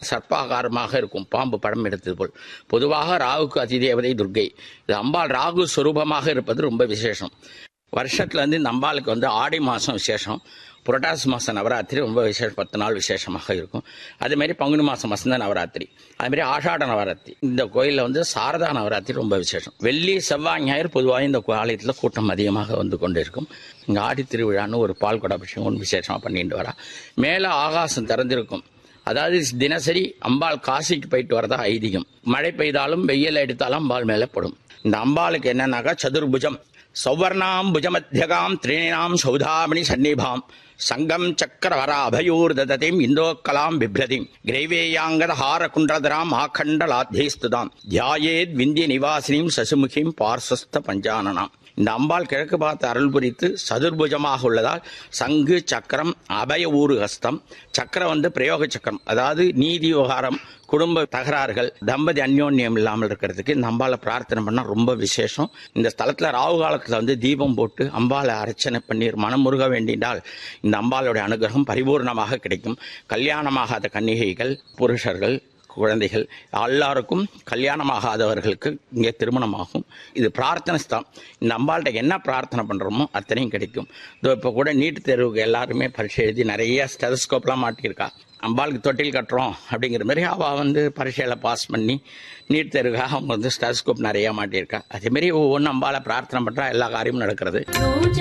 சர்ப்பாகாரமாக இருக்கும் பாம்பு படம் எடுத்தது போல் பொதுவாக ராகுக்கு அதிதேவதை துர்க்கை இது அம்பாள் ராகு ஸ்வரூபமாக இருப்பது ரொம்ப விசேஷம் வருஷத்துல வந்து இந்த அம்பாளுக்கு வந்து ஆடி மாதம் விசேஷம் புரட்டாசி மாதம் நவராத்திரி ரொம்ப விசேஷம் பத்து நாள் விசேஷமாக இருக்கும் அதேமாரி பங்குனி மாதம் வசந்த நவராத்திரி அதுமாரி ஆஷாட நவராத்திரி இந்த கோயிலில் வந்து சாரதா நவராத்திரி ரொம்ப விசேஷம் வெள்ளி செவ்வாய் ஞாயிறு பொதுவாக இந்த ஆலயத்தில் கூட்டம் அதிகமாக வந்து கொண்டு இருக்கும் இங்கே ஆடி திருவிழான்னு ஒரு பால் குடாபிஷேகம் ஒன்று விசேஷமாக பண்ணிட்டு வரா மேலே ஆகாசம் திறந்திருக்கும் அதாவது தினசரி அம்பாள் காசிக்கு போயிட்டு வரதா ஐதீகம் மழை பெய்தாலும் வெயில் எடுத்தாலும் அம்பாள் மேலே படும் இந்த அம்பாளுக்கு என்னன்னாக்கா சதுர்புஜம் சௌவர்ணாம் புஜமத்தியகாம் திரிணாம் சௌதாமணி சன்னிபாம் சங்கம் சக்கரவர அபயூர்ததீம் இந்தோக்கலாம் பிப்ரதிம் கிரைவேயாங்கத ஹார குண்டதராம் ஆகண்டலாத்தேஸ்துதாம் தியாயேத் விந்திய நிவாசினியும் சசுமுகிம் பார்சஸ்த பஞ்சானனாம் இந்த அம்பாள் கிழக்கு பார்த்து அருள் புரித்து சதுர்புஜமாக உள்ளதால் சங்கு சக்கரம் அபய ஊரு ஹஸ்தம் சக்கரம் வந்து பிரயோக சக்கரம் அதாவது நீதி விவகாரம் குடும்ப தகராறுகள் தம்பதி அந்யோன்யம் இல்லாமல் இருக்கிறதுக்கு இந்த அம்பாளை பிரார்த்தனை பண்ணால் ரொம்ப விசேஷம் இந்த ஸ்தலத்தில் ராகு காலத்தில் வந்து தீபம் போட்டு அம்பாளை அர்ச்சனை பண்ணி மனமுருக வேண்டினால் இந்த அம்பாளுடைய அனுகிரகம் பரிபூர்ணமாக கிடைக்கும் கல்யாணமாகாத கன்னிகைகள் புருஷர்கள் குழந்தைகள் எல்லாருக்கும் கல்யாணமாகாதவர்களுக்கு இங்கே திருமணமாகும் இது பிரார்த்தனை ஸ்தலம் இந்த அம்பாள்கிட்ட என்ன பிரார்த்தனை பண்ணுறோமோ அத்தனையும் கிடைக்கும் இதோ இப்போ கூட நீட் தேர்வுக்கு எல்லாருமே பரீட்சை எழுதி நிறைய ஸ்டெதஸ்கோப்லாம் மாட்டியிருக்கா அம்பாளுக்கு தொட்டில் கட்டுறோம் அப்படிங்கிற மாதிரி அவள் வந்து பரீட்சையில் பாஸ் பண்ணி நீட் தேர்வுக்காக அவங்க வந்து ஸ்டெதஸ்கோப் நிறைய மாட்டியிருக்கா அதேமாரி ஒவ்வொன்றும் அம்பாளை பிரார்த்தனை பண்ணுறா எல்லா காரியமும் நடக்கிறது